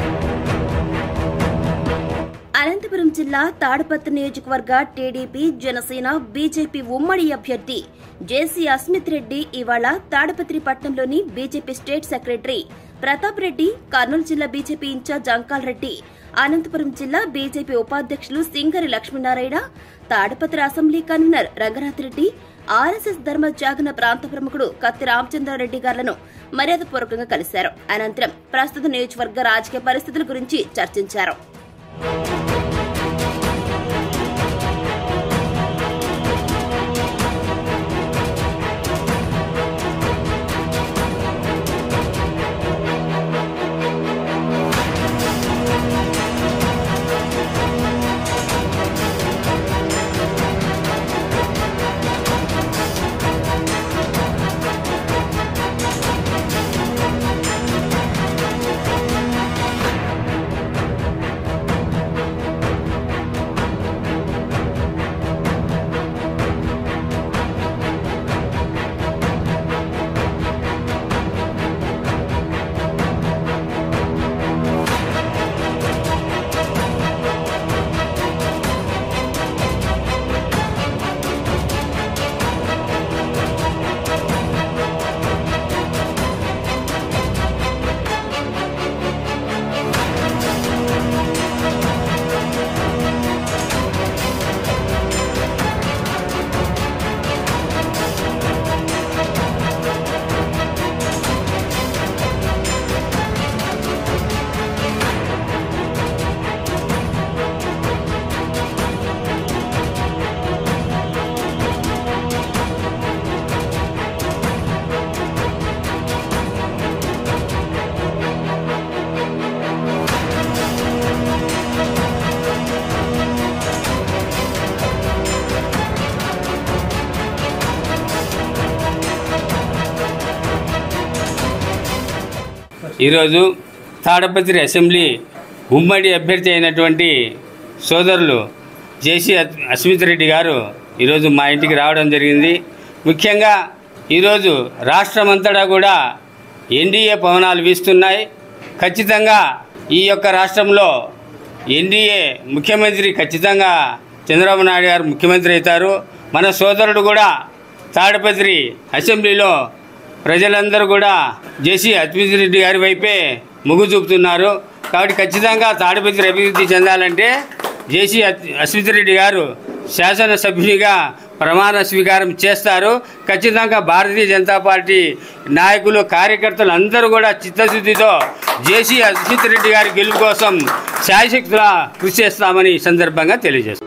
అనంతపురం జిల్లా తాడపత్రి నియోజకవర్గ TDP Janasena BJP ఉమ్మడి అభ్యర్థి జేసీ అస్మిత్ రెడ్డి ఇవాళ తాడపత్రి పట్టణంలోని BJP state secretary Pratap Reddy Kurnool జిల్లా బీజేపీ ఇన్ఛార్జ్ అంకాల్ రెడ్డి అనంతపురం జిల్లా బీజేపీ ఉపాధ్యక్షులు Singari Lakshminarayana Tadipatri assembly convener Ranganath Reddy RSS Dharma Jagarana ప్రాంత ప్రముఖుడు కత్తి రామచంద్రారెడ్డి గారులను మర్యాదపూర్వకంగా కలిశారు అనంతరం ప్రస్తుత నియోజకవర్గ రాజకీయ పరిస్థితుల గురించి చర్చించారు ఈరోజు తాడపత్రి అసెంబ్లీ ఉమ్మడి అభ్యర్థి అయినటువంటి సోదరులు జేసీ అస్మిత్ రెడ్డి గారు ఈరోజు మా ఇంటికి రావడం జరిగింది ముఖ్యంగా ఈరోజు రాష్ట్రమంతటా కూడా ఎన్డీఏ పవనాలు వీస్తున్నాయి ఖచ్చితంగా ఈ యొక్క రాష్ట్రంలో ఎన్డీఏ ముఖ్యమంత్రి ఖచ్చితంగా చంద్రబాబు నాయుడు గారు ముఖ్యమంత్రి అవుతారు మన సోదరుడు కూడా తాడపత్రి అసెంబ్లీలో ప్రజలందరూ కూడా జేసీ అద్విత్ రెడ్డి గారి వైపే మొగ్గు చూపుతున్నారు కాబట్టి ఖచ్చితంగా తాడిపత్రి అభివృద్ధి చెందాలంటే జేసీ అస్మిత్ రెడ్డి గారు శాసనసభ్యునిగా ప్రమాణ స్వీకారం చేస్తారు ఖచ్చితంగా భారతీయ జనతా పార్టీ నాయకులు కార్యకర్తలు అందరూ కూడా చిత్తశుద్ధితో జేసీ అస్మిత్ రెడ్డి గారి గెలుపు కోసం శాయశక్తులా కృషి చేస్తామని ఈ సందర్భంగా తెలియజేస్తారు